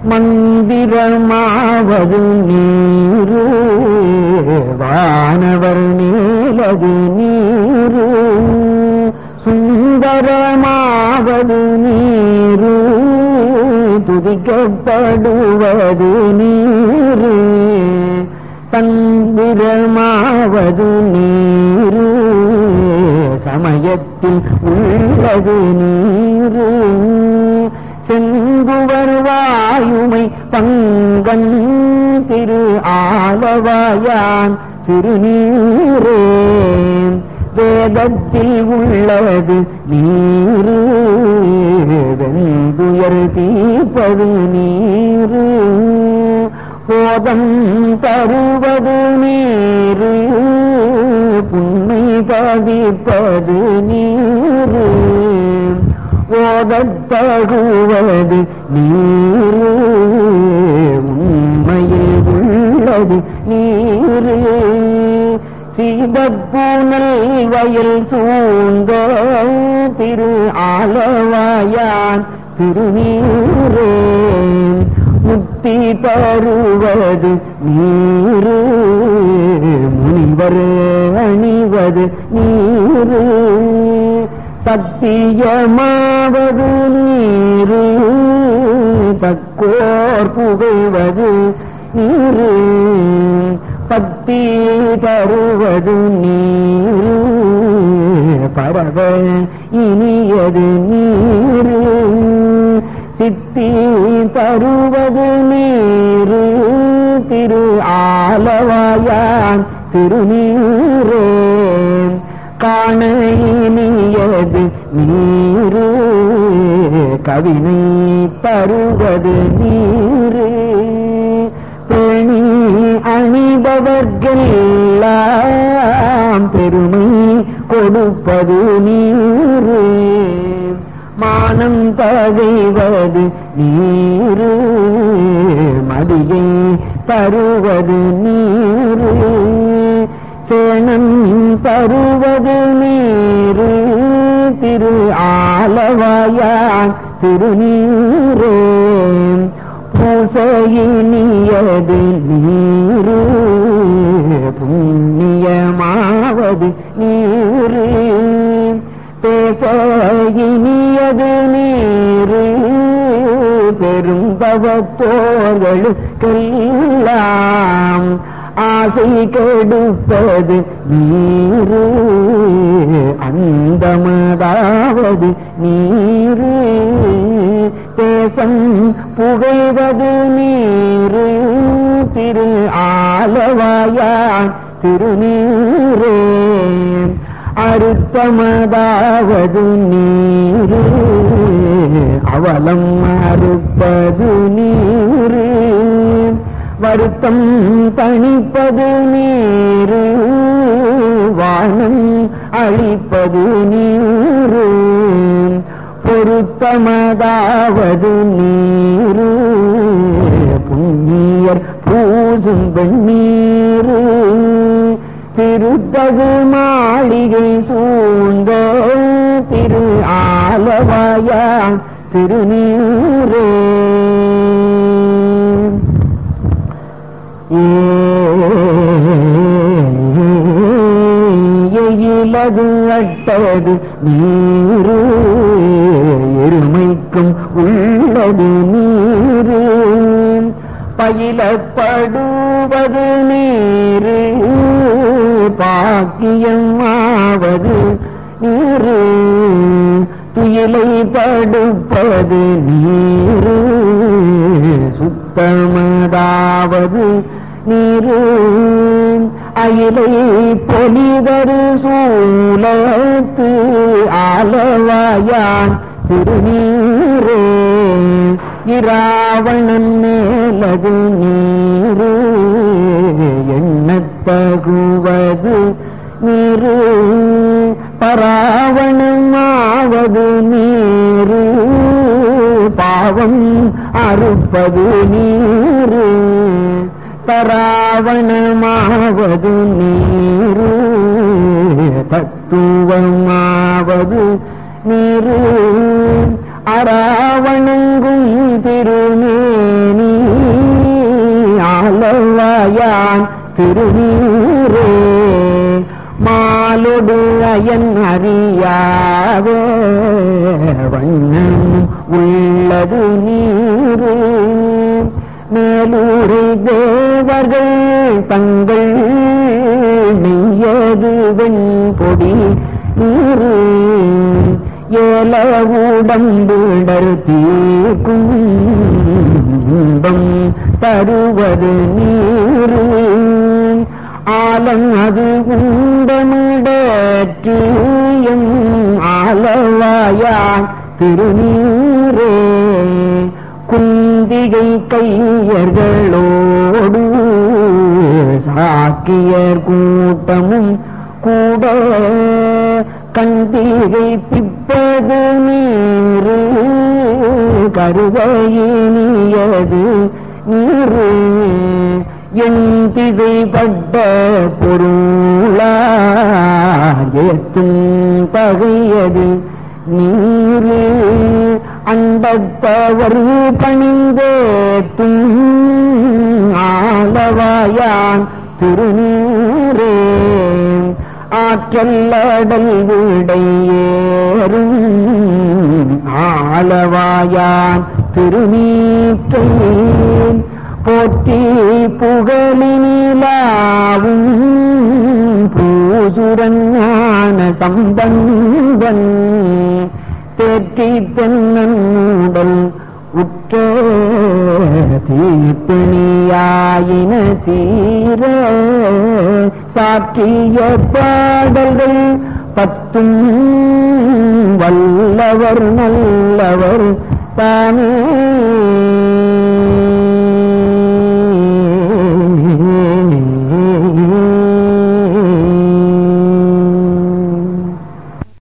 மந்திரமாவது நீரு வானவர் மேலது நீரு சுந்தரமாவது நீரு துதிக்கப்படுவது நீரு சந்திரமாவது நீரு சமயத்தில் உள்ளது நீரு செங்குவர் வாயுமை பங்கன் திரு ஆலவாயான் திருநீரே வேதத்தில் உள்ளது நீரு வெந்துயர் தீப்பது நீரு போதம் தருவது நீரு புன்மை பதிப்பது நீரு ஓதத்தகுவது நீரு உண்மையில் உள்ளது நீரு சீதப்பூனல் வயல் சூழ்ந்த திரு ஆலவாயான் திருநீரே முக்தி தருவது நீரு முனிவர் அணிவது நீரு சத்தியமாவது நீரு தக்கோர் புகழ்வது நீரு பக்தி தருவது நீரு பரவ இனியது நீரு சித்தி தருவது நீரு திரு ஆலவாயான் திருநீரே காண இனியது நீரு கவினை தருவது நீரு பேணி அணிபவர்க்கெல்லாம் பெருமை கொடுப்பது நீரு மானம் தகைவது நீரு மதியை தருவது நீரு சேணம் தருவது நீரு திரு ஆலவாயான் திருநீரே பூசையினியது நீரு புண்ணியமாவது நீரு பேசையினியது நீரு பெரும்பவத்தோர்களுக்கெல்லாம் ஆசை கெடுப்பது நீரு அந்தமதாவது நீரு தேசம் புகைவது நீரு திரு ஆலவாயான் திருநீரே அறுத்தமதாவது நீரு அவலம் அறுப்பது நீரு வருத்தம் தணிப்பது நீரு வானம் அழிப்பது நீரு பொருத்தமதாவது நீரு புண்ணியர் பூசும் வெண்ணீரு திருத்தகு மாளிகை சூழ்ந்த திரு ஆலவாயான் திருநீரே எயிலது அட்டது நீரு எருமைக்கும் உள்ளது நீரு பயிலப்படுவது நீரு பாக்கியமாவது நீரு துயிலை படுப்பது நீரு சுத்தமதாவது நீரு அயிலை பொலிதரு சூலத்து ஆலவாயான் திருநீரே இராவணன் மேலது நீரு எண்ணத்தகுவது நீரு பராவணமாவது நீரு பாவம் அறுப்பது நீரு பராவணமாவது நீரு தத்துவமாவது நீரு அராவணங்கும் திருமேனி ஆலவாயான் திருநீரே மாலொடு அயன் அறியாத வண்ணம் உள்ளது நீரு மேலூரை தேவர்கள் தங்கள் நெய்யது வெண்பொடி நீரு ஏல உடம்புடர் தீர்க்கும் இன்பம் தருவது நீரு ஆலம் அது உண்டமிடற்றியும் ஆலவாயான் திருநீரே குந்திகை கையர்களோடு சாக்கியர் கூட்டமும் கூட கண்டிகை பிப்பது நீரு கருவையினியது நீரு என் திசைப்பட்ட பொருளாயத்தும் பகையது நீரு அண்டத்தவர் பணிந்தேத்தும் ஆலவாயான் திருநீரே ஆற்றல்லடல் விடையேறும் ஆலவாயான் திருநீற்றை போற்றி புகழினிலாவும் பூசுரன் ஞான சம்பந்தன் தேற்றி தென்னூடல் உற்ற தீப்பிணியாயின தீர சாற்றிய பாடல்கள் பத்தும் வல்லவர் நல்லவர் தானே